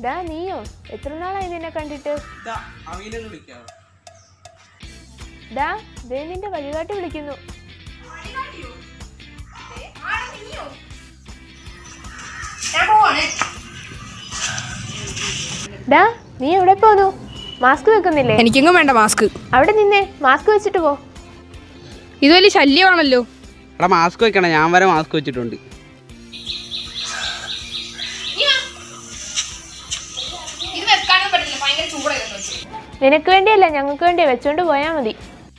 ഡാ നീയോ എത്ര നാളായി നിന്നെ കണ്ടിട്ട് ഇതാ അമീനെ വിളിക്കാം ഡാ ദേ നിന്റെ വഴികാട്ടി വിളിക്കുന്നു ഡാ നീ എവിടെ പോന്നു മാസ്ക് വെക്കുന്നില്ലേ എനിക്കെങ്ങും വേണ്ട മാസ്ക് അവിടെ നിന്നേ മാസ്ക് വെച്ചിട്ട് പോ ഇത് വലിയ ശല്യമാണല്ലോ എടാ മാസ്ക് വെക്കണം ഞാൻ വരെ മാസ്ക് വെച്ചിട്ടുണ്ട് ഇത് വെക്കാനും പറ്റില്ല ഭയങ്കര ചൂടായിരുന്നു നിനക്ക് വേണ്ടിയല്ല ഞങ്ങൾക്ക് വേണ്ടി വെച്ചോണ്ട് പോയാ മതി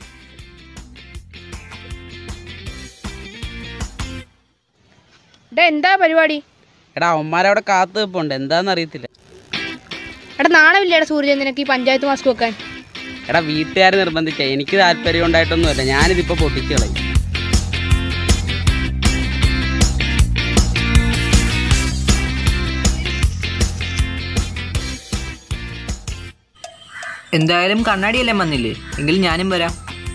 എടാ എന്താ പരിപാടി എടാ അവന്മാരവിടെ കാത്തു നിൽപ്പുണ്ട് എന്താന്ന് അറിയത്തില്ല എടാ നാണമില്ലേടാ സൂര്യൻ നിനക്ക് ഈ പഞ്ചായത്ത് മാസ്ക് വെക്കാൻ എടാ വീട്ടുകാർ നിർബന്ധിച്ച എനിക്ക് താല്പര്യം ഉണ്ടായിട്ടൊന്നുമല്ല ഞാനിതിപ്പോൾ പൊട്ടിച്ച് കളയും എന്തായാലും കണ്ണാടിയെല്ലാം വന്നില്ലേ എങ്കിൽ ഞാനും വരാം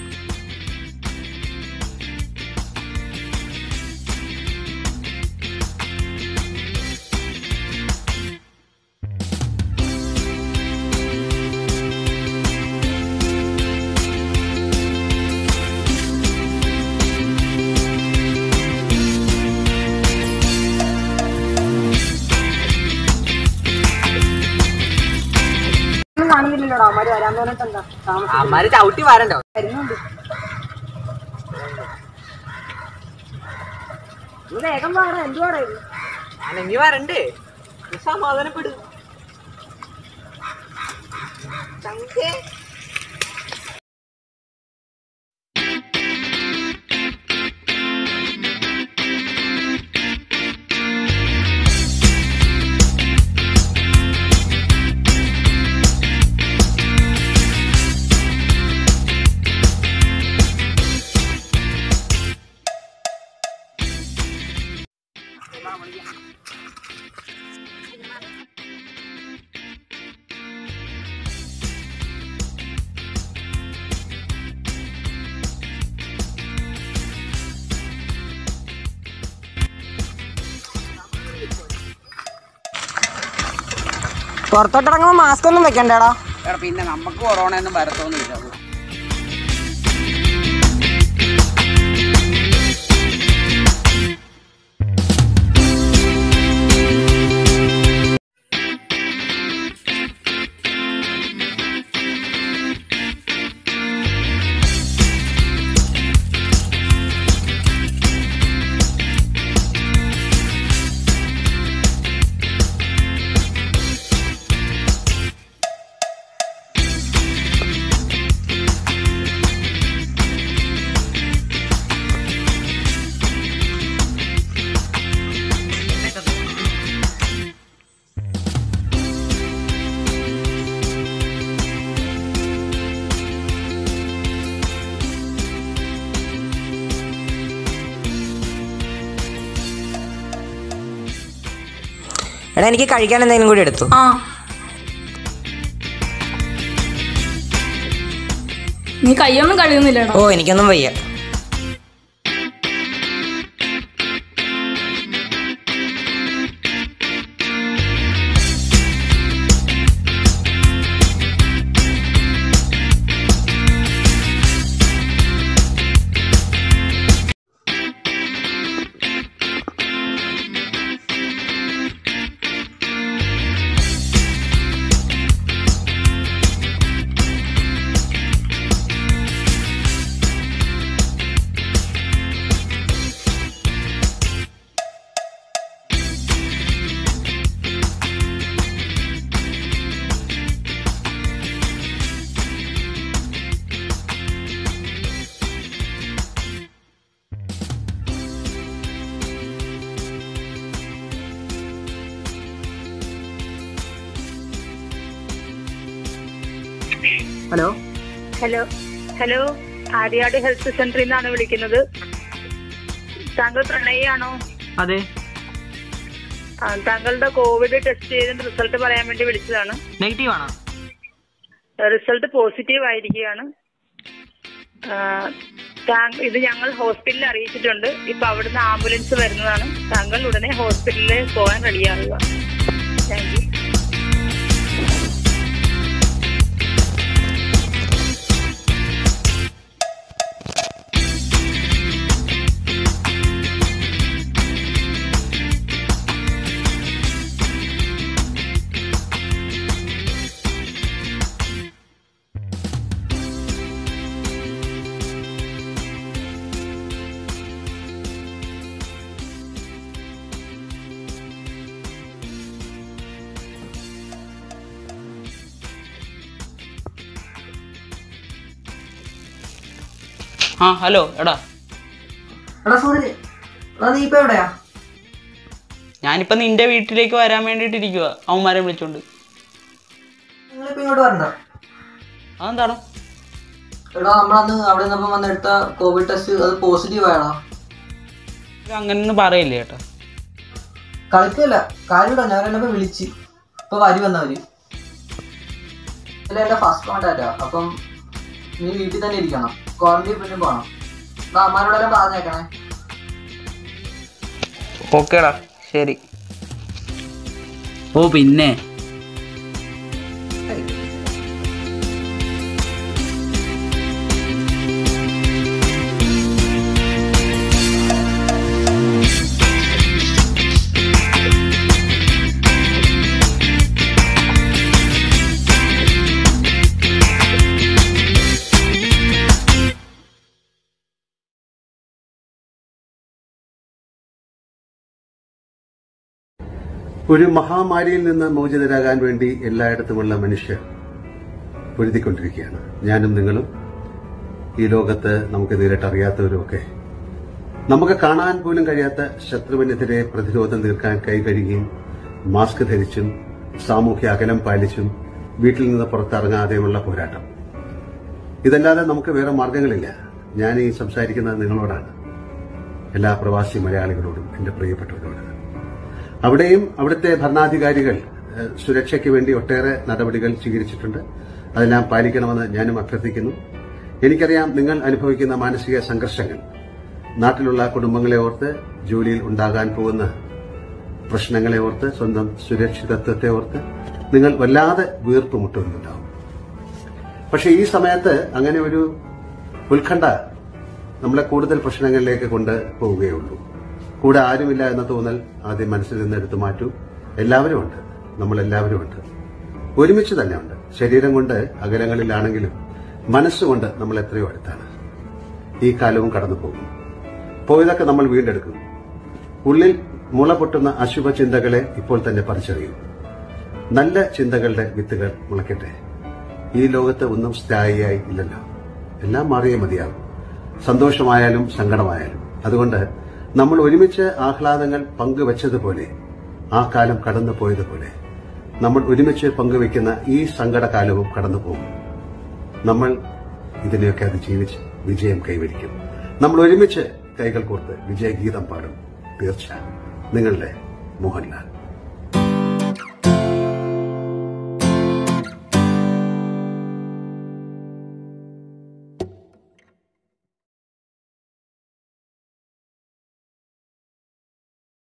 അമ്മാര് ചവിട്ടി വരണ്ടോ വേഗം വാടാ എന്തുവാടാ അനങ്ങി വരണ്ടേ നീ സമാധാനപ്പെടും ചങ്കേ പുറത്തോട്ടിറങ്ങുമ്പോ മാസ്ക് ഒന്നും വെക്കണ്ടേടാ എടാ പിന്നെ നമുക്ക് കൊറോണ ഒന്നും വരത്തൊന്നുമില്ല എടാ എനിക്ക് കഴിക്കാൻ എന്തെങ്കിലും കൂടി എടുത്തു ആ നീ കൈയൊന്നും കഴുകുന്നില്ലടാ ഓ എനിക്കൊന്നും വയ്യ hello hello hello Aryad health സെന്ററിൽ നിന്നാണ് വിളിക്കുന്നത് താങ്കൾ പ്രണയിയാണോ അതെ ആ, താങ്കളുടെ കോവിഡ് ടെസ്റ്റ് ചെയ്തതിന്റെ റിസൾട്ട് പറയാൻ വേണ്ടി വിളിച്ചതാണ് നെഗറ്റീവ് ആണോ റിസൾട്ട് പോസിറ്റീവ് ആയിരിക്കുകയാണ് ആ, താങ്ക- ഇത് ഞങ്ങൾ ഹോസ്പിറ്റലിൽ അറിയിച്ചിട്ടുണ്ട് ഇപ്പൊ അവിടുന്ന് ആംബുലൻസ് വരുന്നതാണ് താങ്കൾ ഉടനെ ഹോസ്പിറ്റലിൽ പോകാൻ റെഡിയാവുക താങ്ക് യു ആ ഹലോ എടാ എടാ സൂര്യ എടാ നീ ഇപ്പൊ എവിടെയാ ഞാനിപ്പോ നിന്റെ വീട്ടിലേക്ക് വരാൻ വേണ്ടിയിട്ടിരിക്കുക അവന്മാരെ വിളിച്ചോണ്ട് നിങ്ങളിപ്പോ ഇങ്ങോട്ട് വരണ്ട അതെന്താണോ എടാ നമ്മളന്ന് അവിടെ നിന്നപ്പം വന്നെടുത്ത കോവിഡ് ടെസ്റ്റ് അത് പോസിറ്റീവ് ആയടാ അങ്ങനെയൊന്നും പറയില്ലേ ചേട്ടാ കളിക്കല്ല കാര്യമില്ല ഞാൻ എന്നെ വിളിച്ച് ഇപ്പൊ വരി വന്നവര് ഇല്ല എന്റെ ഫസ്റ്റ് കോണ്ടാക്റ്റാ അപ്പം നീ വീട്ടിൽ തന്നെ ഇരിക്കണം ക്വാറന്റൈൻ പിന്നെ പോണം എടാ അമ്മാരോടെല്ലാം പറഞ്ഞേക്കണേ ഓക്കേടാ ശരി ഓ പിന്നെ ഒരു മഹാമാരിയിൽ നിന്ന് മോചിതരാകാൻ വേണ്ടി എല്ലായിടത്തുമുള്ള മനുഷ്യർ പൊരുതിക്കൊണ്ടിരിക്കുകയാണ് ഞാനും നിങ്ങളും ഈ ലോകത്ത് നമുക്ക് നേരിട്ടറിയാത്തവരുമൊക്കെ നമുക്ക് കാണാൻ പോലും കഴിയാത്ത ശത്രുവിനെതിരെ പ്രതിരോധം തീർക്കാൻ കൈ കഴുകിയും മാസ്ക് ധരിച്ചും സാമൂഹ്യ അകലം പാലിച്ചും വീട്ടിൽ നിന്ന് പുറത്തിറങ്ങാതെയുമുള്ള പോരാട്ടം ഇതല്ലാതെ നമുക്ക് വേറെ മാർഗങ്ങളില്ല ഞാൻ ഈ സംസാരിക്കുന്നത് നിങ്ങളോടാണ് എല്ലാ പ്രവാസി മലയാളികളോടും എന്റെ പ്രിയപ്പെട്ടവരോട് അവിടെയും അവിടുത്തെ ഭരണാധികാരികൾ ഏഹ്, സുരക്ഷയ്ക്ക് വേണ്ടി ഒട്ടേറെ നടപടികൾ സ്വീകരിച്ചിട്ടുണ്ട് അതെല്ലാം പാലിക്കണമെന്ന് ഞാനും അഭ്യർത്ഥിക്കുന്നു എനിക്കറിയാം നിങ്ങൾ അനുഭവിക്കുന്ന മാനസിക സംഘർഷങ്ങൾ നാട്ടിലുള്ള കുടുംബങ്ങളെ ഓർത്ത് ജോലിയിൽ ഉണ്ടാകാൻ പോകുന്ന പ്രശ്നങ്ങളെ ഓർത്ത് സ്വന്തം സുരക്ഷിതത്വത്തെ ഓർത്ത് നിങ്ങൾ വല്ലാതെ വീർപ്പ് മുട്ടുന്നുണ്ടാവും പക്ഷെ ഈ സമയത്ത് അങ്ങനെ ഒരു ഉത്കണ്ഠ നമ്മളെ കൂടുതൽ പ്രശ്നങ്ങളിലേക്ക് കൊണ്ട് പോവുകയുള്ളൂ കൂടെ ആരുമില്ല എന്ന തോന്നൽ ആദ്യം മനസ്സിൽ നിന്ന് എടുത്തു മാറ്റൂ എല്ലാവരും ഉണ്ട് നമ്മളെല്ലാവരും ഉണ്ട് ഒരുമിച്ച് തന്നെ ഉണ്ട് ശരീരം കൊണ്ട് അകലങ്ങളിലാണെങ്കിലും മനസ്സുകൊണ്ട് നമ്മൾ എത്രയോ അടുത്താണ് ഈ കാലവും കടന്നു പോകും പോയതൊക്കെ നമ്മൾ വീണ്ടെടുക്കും ഉള്ളിൽ മുള പൊട്ടുന്ന അശുഭ ചിന്തകളെ ഇപ്പോൾ തന്നെ പറിച്ചറിയൂ നല്ല ചിന്തകളുടെ വിത്തുകൾ മുളയ്ക്കട്ടെ ഈ ലോകത്ത് ഒന്നും സ്ഥായിയായി ഇല്ലല്ലോ എല്ലാം മാറിയേ മതിയാകും സന്തോഷമായാലും സങ്കടമായാലും അതുകൊണ്ട് നമ്മൾ ഒരുമിച്ച് ആഹ്ലാദങ്ങൾ പങ്കുവച്ചതുപോലെ ആ കാലം കടന്നു പോയതുപോലെ നമ്മൾ ഒരുമിച്ച് പങ്കുവെക്കുന്ന ഈ സങ്കടകാലവും കടന്നു പോകും നമ്മൾ ഇതിനെയൊക്കെ അതിജീവിച്ച് വിജയം കൈവരിക്കും നമ്മൾ ഒരുമിച്ച് കൈകൾ കോർത്ത് വിജയഗീതം പാടും തീർച്ച നിങ്ങളുടെ മോഹൻലാൽ